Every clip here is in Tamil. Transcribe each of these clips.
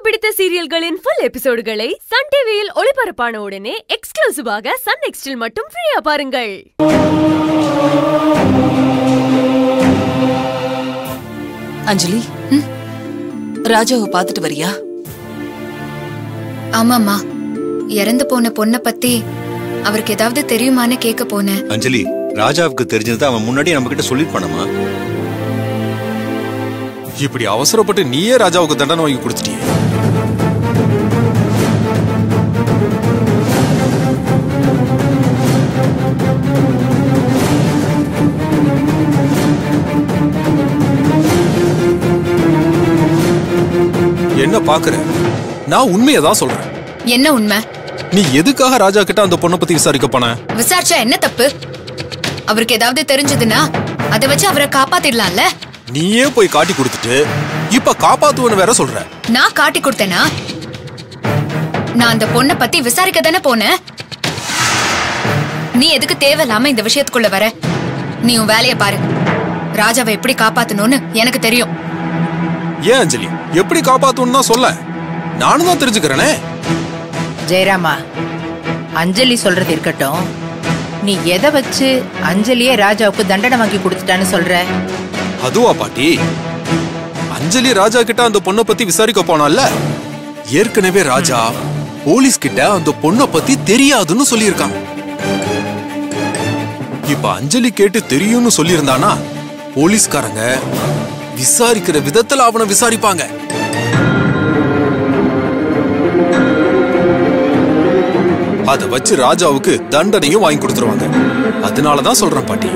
பிடித்த சீரியல்களின் ஃபுல் எபிசோடுகளை சன் டிவியில் ஒளிபரப்பான உடனே எக்ஸ்க்ளூசிவாக சன் நெக்ஸ்டில் மட்டும் ஃப்ரீயா பாருங்கள் அஞ்சலி ராஜாவை பார்த்துட்டு வரியா ஆமாம்மா இறந்து போன பொண்ண பத்தி அவருக்கு ஏதாவது தெரியுமான்னு கேட்க போனேன் அஞ்சலி ராஜாவுக்கு தெரிஞ்சது அவன் முன்னாடி நம்ம கிட்ட சொல்லிருப்பானமா இப்படி அவசரப்பட்டு நீயே ராஜாவுக்கு தண்டனை வாங்கி கொடுத்துட்டியே என்ன பாக்குற நான் உண்மையை தான் சொல்றேன் என்ன உண்மை நீ எதுக்காக ராஜா கிட்ட அந்த பொண்ணை பத்தி விசாரிக்க போன விசாரிச்சா என்ன தப்பு அவருக்கு ஏதாவது தெரிஞ்சதுன்னா அதை வச்சு அவரை காப்பாத்திடலாம்ல நீயே போய் காட்டி கொடுத்துட்டு இப்ப காப்பாத்துவன்னு வேற சொல்ற நான் காட்டி கொடுத்தேனா நான் அந்த பொண்ணை பத்தி விசாரிக்க தானே போனேன் நீ எதுக்கு தேவையில்லாம இந்த விஷயத்துக்குள்ள வர நீ உன் வேலைய பாரு ராஜாவை எப்படி காப்பாத்தணும்னு எனக்கு தெரியும் ஏன் அஞ்சலி எப்படி காப்பாத்துவன்னு தான் சொல்ல நானும் தான் தெரிஞ்சுக்கிறேனே ஜெயராமா அஞ்சலி சொல்றது இருக்கட்டும் நீ எதை வச்சு அஞ்சலியே ராஜாவுக்கு தண்டனை வாங்கி கொடுத்துட்டான்னு சொல்ற அதுவா பாட்டி அஞ்சலி ராஜா கிட்ட அந்த பொண்ணை பத்தி விசாரிக்க போனால ஏற்கனவே ராஜா போலீஸ் கிட்ட அந்த பொண்ணை பத்தி தெரியாதுன்னு சொல்லியிருக்கான் இப்ப அஞ்சலி கேட்டு தெரியும்னு சொல்லியிருந்தானா போலீஸ்காரங்க விசாரிக்கிற விதத்துல அவனை விசாரிப்பாங்க அத வச்சு ராஜாவுக்கு தண்டனையும் வாங்கி கொடுத்துருவாங்க அதனாலதான் சொல்றேன் பாட்டி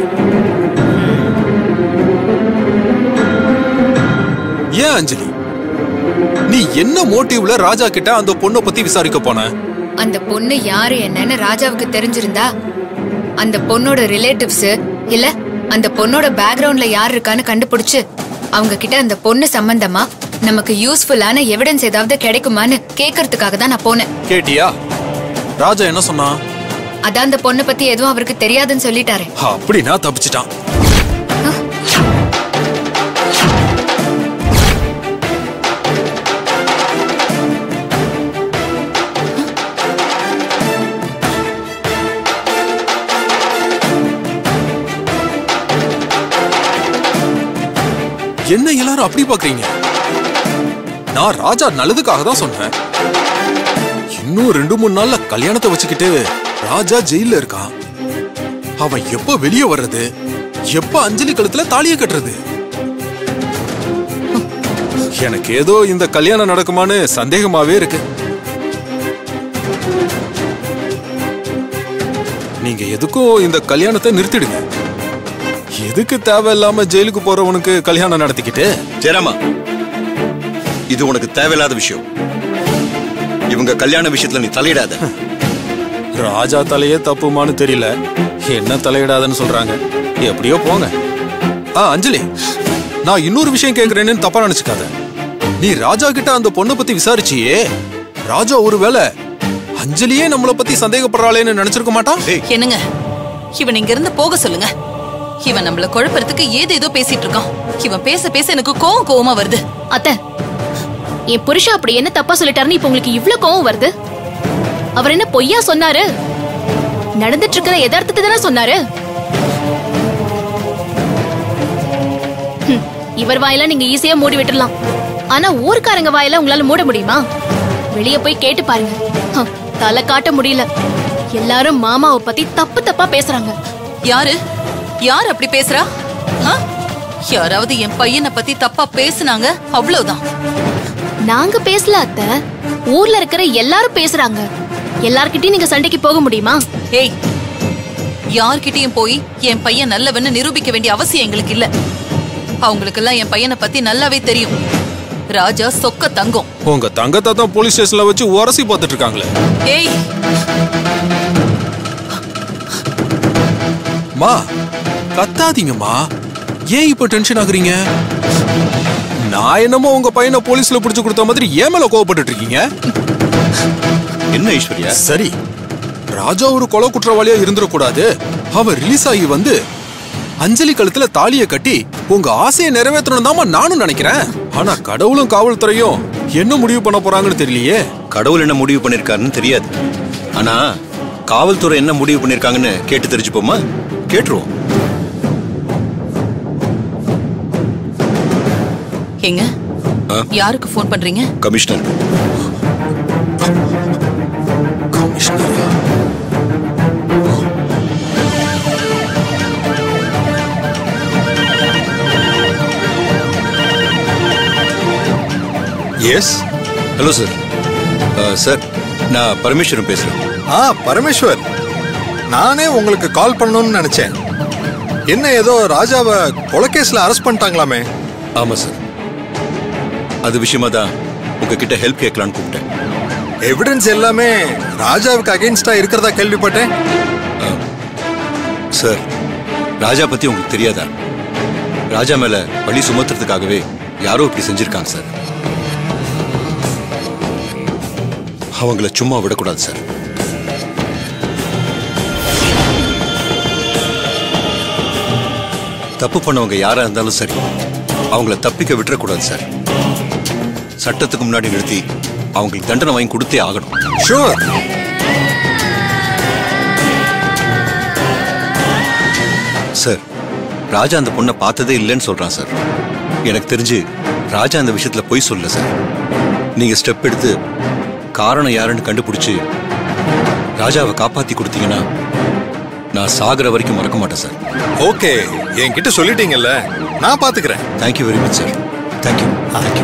ஏன் அஞ்சலி நீ என்ன மோட்டிவ்ல ராஜா கிட்ட அந்த பொண்ணை பத்தி விசாரிக்க போன அந்த பொண்ணு யாரு என்னன்னு ராஜாவுக்கு தெரிஞ்சிருந்தா அந்த பொண்ணோட ரிலேட்டிவ்ஸ் இல்ல அந்த பொண்ணோட பேக்ரவுண்ட்ல யார் இருக்கான்னு கண்டுபிடிச்சு அவங்க கிட்ட அந்த பொண்ணு சம்பந்தமா நமக்கு யூஸ்ஃபுல்லான எவிடன்ஸ் ஏதாவது கிடைக்குமான்னு கேக்குறதுக்காக தான் நான் போனேன் கேட்டியா ராஜா என்ன சொன்னா அதான் அந்த பொண்ணை பத்தி எதுவும் அவருக்கு தெரியாதுன்னு சொல்லிட்டாரு அப்படின்னா தப்பிச்சிட்டான் என்ன எல்லாரும் அப்படி பாக்குறீங்க நான் ராஜா நல்லதுக்காக தான் சொன்னேன் இன்னும் ரெண்டு மூணு நாள்ல கல்யாணத்தை வச்சுக்கிட்டு ராஜா ஜெயில இருக்கான் அவன் எப்ப வெளியே வர்றது எப்ப அஞ்சலி கழுத்துல தாலிய கட்டுறது எனக்கு ஏதோ இந்த கல்யாணம் நடக்குமான்னு சந்தேகமாவே இருக்கு நீங்க எதுக்கும் இந்த கல்யாணத்தை நிறுத்திடுங்க எதுக்கு தேவையில்லாம ஜெயிலுக்கு போறவனுக்கு கல்யாணம் நடத்திக்கிட்டு ஜெயராமா இது உனக்கு தேவையில்லாத விஷயம் இவங்க கல்யாண விஷயத்துல நீ தலையிடாத ராஜா தலையே தப்புமான்னு தெரியல என்ன தலையிடாதன்னு சொல்றாங்க எப்படியோ போங்க ஆ அஞ்சலி நான் இன்னொரு விஷயம் கேக்குறேன்னு தப்பா நினைச்சுக்காத நீ ராஜா கிட்ட அந்த பொண்ணை பத்தி விசாரிச்சியே ராஜா ஒருவேளை அஞ்சலியே நம்மள பத்தி சந்தேகப்படுறாளேன்னு நினைச்சிருக்க மாட்டான் ஏய் என்னங்க இவன் இங்க இருந்து போக சொல்லுங்க இவன் நம்மள குழப்பறதுக்கு ஏது ஏதோ பேசிட்டு இருக்கான் இவன் பேச பேச எனக்கு கோவம் கோவமா வருது அத்த என் புருஷன் அப்படி என்ன தப்பா சொல்லிட்டாருன்னு இப்ப உங்களுக்கு இவ்ளோ கோவம் வருது அவர் என்ன பொய்யா சொன்னாரு நடந்துட்டு இருக்கிற யதார்த்தத்தை தானே சொன்னாரு ஹம், இவர் வாயெல்லாம் நீங்க ஈஸியா மூடி விட்டுறலாம் ஆனா ஊர்க்காரங்க வாயெல்லாம் உங்களால மூட முடியுமா வெளிய போய் கேட்டு பாருங்க ஹம், தலை காட்ட முடியல எல்லாரும் மாமாவை பத்தி தப்பு தப்பா பேசுறாங்க யாரு யார் அப்படி பேசுறா ஆ? யாராவது என் பையனை பத்தி தப்பா பேசுனாங்க அவ்வளவுதான் நாங்க பேசல அத்த ஊர்ல இருக்கிற எல்லாரும் பேசுறாங்க எல்லார்கிட்டயும் நீங்க சண்டைக்கு போக முடியுமா ஏய் யார்கிட்டயும் போய் என் பையன் நல்லவன்னு நிரூபிக்க வேண்டிய அவசியம் எங்களுக்கு இல்ல அவங்களுக்கெல்லாம் என் பையனை பத்தி நல்லாவே தெரியும் ராஜா சொக்க தங்கம் உங்க தங்கத்தை தான் போலீஸ் ஸ்டேஷன்ல வச்சு உரசி பார்த்துட்டு இருக்காங்களே ஏய் மா கத்தாதீங்கம்மா ஏன் இப்ப டென்ஷன் ஆகுறீங்க நான் என்னமோ உங்க பையனை போலீஸ்ல புடிச்சு கொடுத்த மாதிரி ஏன் மேல கோவப்பட்டுட்டு இருக்கீங்க என்ன ஐஸ்வர்யா சரி ராஜா ஒரு கொலை குற்றவாளியா இருந்துடக்கூடாது அவ ரிலீஸ் ஆகி வந்து அஞ்சலி கழுத்துல தாலிய கட்டி உங்க ஆசையை நிறைவேற்றணும் நானும் நினைக்கிறேன் ஆனா கடவுளும் காவல்துறையும் என்ன முடிவு பண்ண போறாங்கன்னு தெரியலையே கடவுள் என்ன முடிவு பண்ணிருக்காருன்னு தெரியாது ஆனா காவல்துறை என்ன முடிவு பண்ணிருக்காங்கன்னு கேட்டு தெரிஞ்சுப்போமா கேட்டுருவோம் ஏங்க ஆ? யாருக்கு ஃபோன் பண்றீங்க கமிஷனர் கமிஷனரா? எஸ் ஹலோ சார் சார் நான் பரமேஸ்வரன் பேசுறேன் ஆ பரமேஸ்வர் நானே உங்களுக்கு கால் பண்ணணும்னு நினைச்சேன் என்ன ஏதோ ராஜாவை கொலைகேஸ்ல அரெஸ்ட் பண்ணிட்டாங்களாமே ஆமா சார் அது விஷயமா தான் உங்ககிட்ட ஹெல்ப் கேட்கலான்னு கூப்பிட்டேன் எவிடன்ஸ் எல்லாமே ராஜாவுக்கு அகைன்ஸ்டா இருக்கிறதா கேள்விப்பட்டேன் சார் ராஜா பத்தி உங்களுக்கு தெரியாதா ராஜா மேல பழி சுமத்துறதுக்காகவே யாரோ இப்படி செஞ்சிருக்காங்க சார் அவங்கள சும்மா விடக்கூடாது சார் தப்பு பண்ணவங்க யாரா இருந்தாலும் சரி அவங்கள தப்பிக்க விட்டுறக்கூடாது சார் சட்டத்துக்கு முன்னாடி நிறுத்தி அவங்களுக்கு தண்டனை வாங்கி கொடுத்தே ஆகணும் ஷூர் சார் ராஜா அந்த பொண்ணை பார்த்ததே இல்லைன்னு சொல்றான் சார் எனக்கு தெரிஞ்சு ராஜா அந்த விஷயத்துல பொய் சொல்லல சார் நீங்க ஸ்டெப் எடுத்து காரணம் யாருன்னு கண்டுபிடிச்சு ராஜாவை காப்பாத்தி கொடுத்தீங்கன்னா நான் சாகுற வரைக்கும் மறக்க மாட்டேன் சார் ஓகே என்கிட்ட சொல்லிட்டீங்கல்ல நான் பாத்துக்கிறேன் thank you very much sir thank you thank you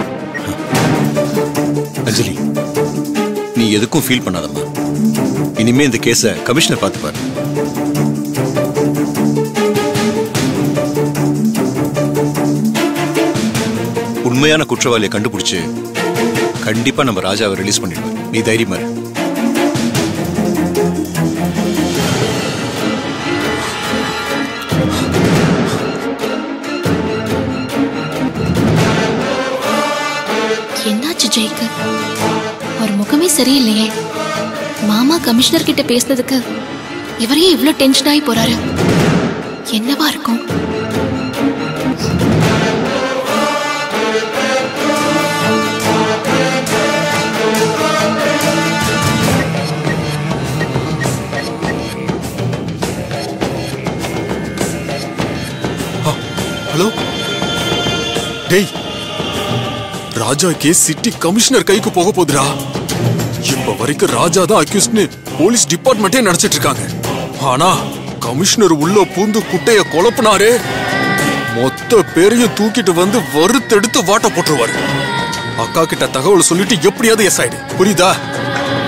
Anjali நீ எதுக்கும் ஃபீல் பண்ணாதம்மா இனிமே இந்த கேஸை கமிஷனர் பார்த்துப்பாரு உண்மையான குற்றவாளியை கண்டுபிடிச்சு கண்டிப்பா நம்ம ராஜாவை ரிலீஸ் பண்ணிடுவார் நீ தைரியமா இரு. என்னாச்சு ஜெய்க்கு அவர் முகமே சரியில்லையே மாமா கமிஷனர் கிட்ட பேசினதுக்கு இவரே இவ்ளோ டென்ஷன் ஆகி போறாரு என்னவா இருக்கும் ஹலோ டேய் ராஜா கேஸ் சிட்டி கமிஷனர் கைக்கு போக போகுதுடா இப்ப வரைக்கும் ராஜா தான் அக்யூஸ்ட்னு போலீஸ் டிபார்ட்மெண்ட்டே நினைச்சிட்டு இருக்காங்க ஆனா கமிஷனர் உள்ள பூந்து குட்டைய குழப்பினாரே மொத்த பேரையும் தூக்கிட்டு வந்து வறுத்தெடுத்து வாட்ட போட்டுருவாரு அக்கா கிட்ட தகவல் சொல்லிட்டு எப்படியாவது எஸ் ஆயிடு புரியுதா